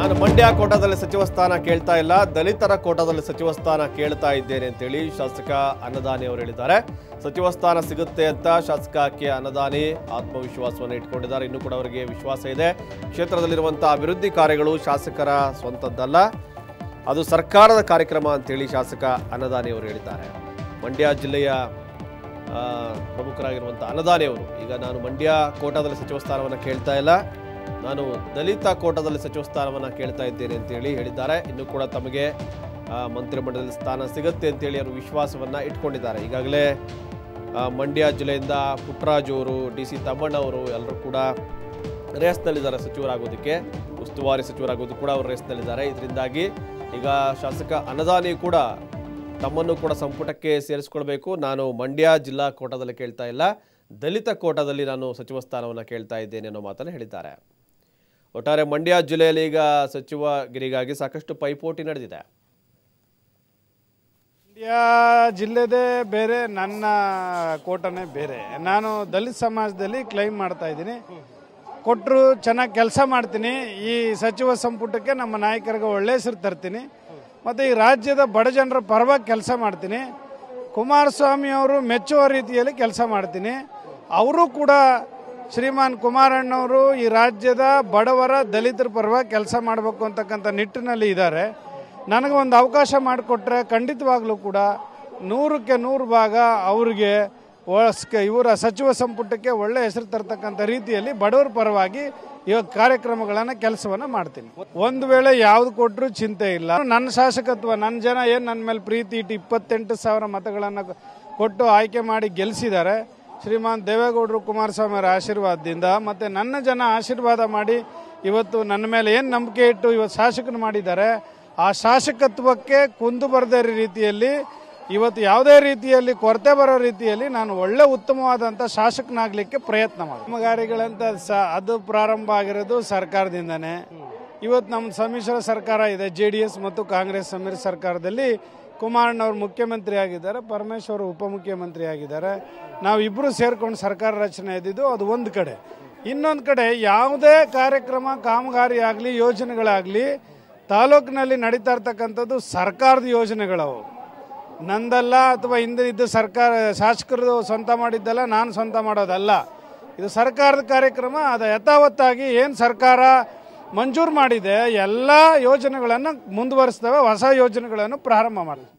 ನಾನು ಮಂಡ್ಯ ಕೋಟಾದಲ್ಲಿ ಸಚಿವ ಸ್ಥಾನ ಕೇಳ್ತಾ ಇಲ್ಲ ದಲಿತರ ಕೋಟಾದಲ್ಲಿ ಸಚಿವ ಸ್ಥಾನ ಕೇಳ್ತಾ ಇದ್ದೇನೆ ಅಂತೇಳಿ ಶಾಸಕ ಅನ್ನದಾನಿ ಅವರು ಹೇಳಿದ್ದಾರೆ ಸಚಿವ ಸ್ಥಾನ ಸಿಗುತ್ತೆ ಅಂತ ಶಾಸಕ ಕೆ ಅನ್ನದಾನಿ ಆತ್ಮವಿಶ್ವಾಸವನ್ನು ಇಟ್ಕೊಂಡಿದ್ದಾರೆ ಇನ್ನೂ ಕೂಡ ಅವರಿಗೆ ವಿಶ್ವಾಸ ಇದೆ ಕ್ಷೇತ್ರದಲ್ಲಿರುವಂತಹ ಅಭಿವೃದ್ಧಿ ಕಾರ್ಯಗಳು ಶಾಸಕರ ಸ್ವಂತದ್ದಲ್ಲ ಅದು ಸರ್ಕಾರದ ಕಾರ್ಯಕ್ರಮ ಅಂತೇಳಿ ಶಾಸಕ ಅನ್ನದಾನಿ ಅವರು ಹೇಳಿದ್ದಾರೆ ಮಂಡ್ಯ ಜಿಲ್ಲೆಯ ಆ, ಪ್ರಮುಖರಾಗಿರುವಂಥ ಅನ್ನದಾನಿ ಅವರು ಈಗ ನಾನು ಮಂಡ್ಯ ಕೋಟಾದಲ್ಲಿ ಸಚಿವ ಸ್ಥಾನವನ್ನು ಕೇಳ್ತಾ ಇಲ್ಲ ನಾನು ದಲಿತ ಕೋಟಾದಲ್ಲಿ ಸಚಿವ ಸ್ಥಾನವನ್ನು ಕೇಳ್ತಾ ಇದ್ದೇನೆ ಅಂತೇಳಿ ಹೇಳಿದ್ದಾರೆ ಇನ್ನು ಕೂಡ ತಮಗೆ ಆ, ಮಂತ್ರಿಮಂಡಲದಲ್ಲಿ ಸ್ಥಾನ ಸಿಗುತ್ತೆ ಅಂತೇಳಿ ಅವರು ವಿಶ್ವಾಸವನ್ನು ಇಟ್ಕೊಂಡಿದ್ದಾರೆ ಈಗಾಗಲೇ ಆ, ಮಂಡ್ಯ ಜಿಲ್ಲೆಯಿಂದ ಪುಟ್ಟರಾಜು ಅವರು ಡಿ ಸಿ ತಮ್ಮಣ್ಣ ಅವರು ಎಲ್ಲರೂ ಕೂಡ ರೇಸ್ನಲ್ಲಿದ್ದಾರೆ ಸಚಿವರಾಗೋದಕ್ಕೆ ಉಸ್ತುವಾರಿ ಸಚಿವರಾಗೋದು ಕೂಡ ಅವರು ರೇಸ್ನಲ್ಲಿದ್ದಾರೆ ಇದರಿಂದಾಗಿ ಈಗ ಶಾಸಕ ಅನ್ನದಾನಿ ಕೂಡ ತಮ್ಮನ್ನು ಕೂಡ ಸಂಪುಟಕ್ಕೆ ಸೇರಿಸ್ಕೊಳ್ಬೇಕು ನಾನು ಮಂಡ್ಯ ಜಿಲ್ಲಾ ಕೋಟಾದಲ್ಲಿ ಕೇಳ್ತಾ ಇಲ್ಲ ದಲಿತ ಕೋಟಾದಲ್ಲಿ ನಾನು ಸಚಿವ ಸ್ಥಾನವನ್ನು ಕೇಳ್ತಾ ಇದ್ದೇನೆ ಅನ್ನೋ ಮಾತನ್ನು ಹೇಳಿದ್ದಾರೆ ಒಟ್ಟಾರೆ ಮಂಡ್ಯ ಜಿಲ್ಲೆಯಲ್ಲಿ ಈಗ ಸಚಿವಗಿರಿಗಾಗಿ ಸಾಕಷ್ಟು ಪೈಪೋಟಿ ನಡೆದಿದೆ ಮಂಡ್ಯ ಜಿಲ್ಲೆದೇ ಬೇರೆ ನನ್ನ ಕೋಟನೇ ಬೇರೆ ನಾನು ದಲಿತ ಸಮಾಜದಲ್ಲಿ ಕ್ಲೈಮ್ ಮಾಡ್ತಾ ಇದ್ದೀನಿ ಕೊಟ್ಟರು ಚೆನ್ನಾಗಿ ಕೆಲಸ ಮಾಡ್ತೀನಿ ಈ ಸಚಿವ ಸಂಪುಟಕ್ಕೆ ನಮ್ಮ ನಾಯಕರಿಗೆ ಒಳ್ಳೆ ಹೆಸರು ತರ್ತೀನಿ ಮತ್ತು ಈ ರಾಜ್ಯದ ಬಡ ಜನರ ಪರವಾಗಿ ಕೆಲಸ ಮಾಡ್ತೀನಿ ಕುಮಾರಸ್ವಾಮಿ ಅವರು ಮೆಚ್ಚುವ ರೀತಿಯಲ್ಲಿ ಕೆಲಸ ಮಾಡ್ತೀನಿ ಅವರು ಕೂಡ ಶ್ರೀಮಾನ್ ಕುಮಾರಣ್ಣವರು ಈ ರಾಜ್ಯದ ಬಡವರ ದಲಿತರ ಪರವಾಗಿ ಕೆಲಸ ಮಾಡಬೇಕು ಅಂತಕ್ಕಂಥ ನಿಟ್ಟಿನಲ್ಲಿ ಇದ್ದಾರೆ ನನಗೆ ಒಂದು ಅವಕಾಶ ಮಾಡಿಕೊಟ್ರೆ ಖಂಡಿತವಾಗ್ಲೂ ಕೂಡ ನೂರಕ್ಕೆ ನೂರು ಭಾಗ ಅವ್ರಿಗೆ ಒಸ್ಕ- ಇವರ ಸಚಿವ ಸಂಪುಟಕ್ಕೆ ಒಳ್ಳೆ ಹೆಸರು ತರ್ತಕ್ಕಂಥ ರೀತಿಯಲ್ಲಿ ಬಡವರ ಪರವಾಗಿ ಇವಾಗ ಕಾರ್ಯಕ್ರಮಗಳನ್ನು ಕೆಲಸವನ್ನು ಮಾಡ್ತೀನಿ ಒಂದು ವೇಳೆ ಯಾವ್ದು ಕೊಟ್ಟರು ಚಿಂತೆ ಇಲ್ಲ ನನ್ನ ಶಾಸಕತ್ವ ನನ್ನ ಜನ ಏನು ನನ್ನ ಮೇಲೆ ಪ್ರೀತಿ ಇಟ್ಟು ಇಪ್ಪತ್ತೆಂಟು ಸಾವಿರ ಮತಗಳನ್ನು ಕೊಟ್ಟು ಆಯ್ಕೆ ಮಾಡಿ ಗೆಲ್ಲಿಸಿದ್ದಾರೆ ಶ್ರೀಮಾನ್ ದೇವೇಗೌಡರು ಕುಮಾರಸ್ವಾಮಿ ಅವರ ಆಶೀರ್ವಾದದಿಂದ ಮತ್ತು ನನ್ನ ಜನ ಆಶೀರ್ವಾದ ಮಾಡಿ ಇವತ್ತು ನನ್ನ ಮೇಲೆ ಏನು ನಂಬಿಕೆ ಇಟ್ಟು ಇವತ್ತು ಶಾಸಕರು ಮಾಡಿದ್ದಾರೆ ಆ ಶಾಸಕತ್ವಕ್ಕೆ ಕುಂದು ಬರದೇ ರೀತಿಯಲ್ಲಿ ಇವತ್ತು ಯಾವುದೇ ರೀತಿಯಲ್ಲಿ ಕೊರತೆ ಬರೋ ರೀತಿಯಲ್ಲಿ ನಾನು ಒಳ್ಳೆ ಉತ್ತಮವಾದಂಥ ಶಾಸಕನಾಗಲಿಕ್ಕೆ ಪ್ರಯತ್ನ ಮಾಡಿ ಕಾಮಗಾರಿಗಳಂತ ಸ ಅದು ಪ್ರಾರಂಭ ಆಗಿರೋದು ಸರ್ಕಾರದಿಂದನೇ ಇವತ್ತು ನಮ್ಮ ಸಮ್ಮಿಶ್ರ ಸರ್ಕಾರ ಇದೆ ಜೆ ಡಿ ಎಸ್ ಮತ್ತು ಕಾಂಗ್ರೆಸ್ ಸಮ್ಮಿಶ್ರ ಸರ್ಕಾರದಲ್ಲಿ ಕುಮಾರಣ್ಣವ್ರು ಮುಖ್ಯಮಂತ್ರಿ ಆಗಿದ್ದಾರೆ ಪರಮೇಶ್ವರ್ ಉಪಮುಖ್ಯಮಂತ್ರಿ ಆಗಿದ್ದಾರೆ ನಾವು ಇಬ್ಬರು ಸೇರ್ಕೊಂಡು ಸರ್ಕಾರ ರಚನೆ ಇದ್ದಿದ್ದು ಅದು ಒಂದು ಕಡೆ ಇನ್ನೊಂದು ಕಡೆ ಯಾವುದೇ ಕಾರ್ಯಕ್ರಮ ಕಾಮಗಾರಿ ಆಗಲಿ ಯೋಜನೆಗಳಾಗಲಿ ತಾಲೂಕಿನಲ್ಲಿ ನಡೀತಾ ಇರ್ತಕ್ಕಂಥದ್ದು ಸರ್ಕಾರದ ಯೋಜನೆಗಳವು ನಂದಲ್ಲ ಅಥವಾ ಹಿಂದೆ ಇದ್ದ ಸರ್ಕಾರ ಶಾಸಕರು ಸ್ವಂತ ಮಾಡಿದ್ದಲ್ಲ ನಾನು ಸ್ವಂತ ಮಾಡೋದಲ್ಲ ಇದು ಸರ್ಕಾರದ ಕಾರ್ಯಕ್ರಮ ಅದು ಯಥಾವತ್ತಾಗಿ ಏನು ಸರ್ಕಾರ ಮಂಜೂರು ಮಾಡಿದೆ ಎಲ್ಲ ಯೋಜನೆಗಳನ್ನು ಮುಂದುವರಿಸ್ತವೆ ಹೊಸ ಯೋಜನೆಗಳನ್ನು ಪ್ರಾರಂಭ ಮಾಡಿದೆ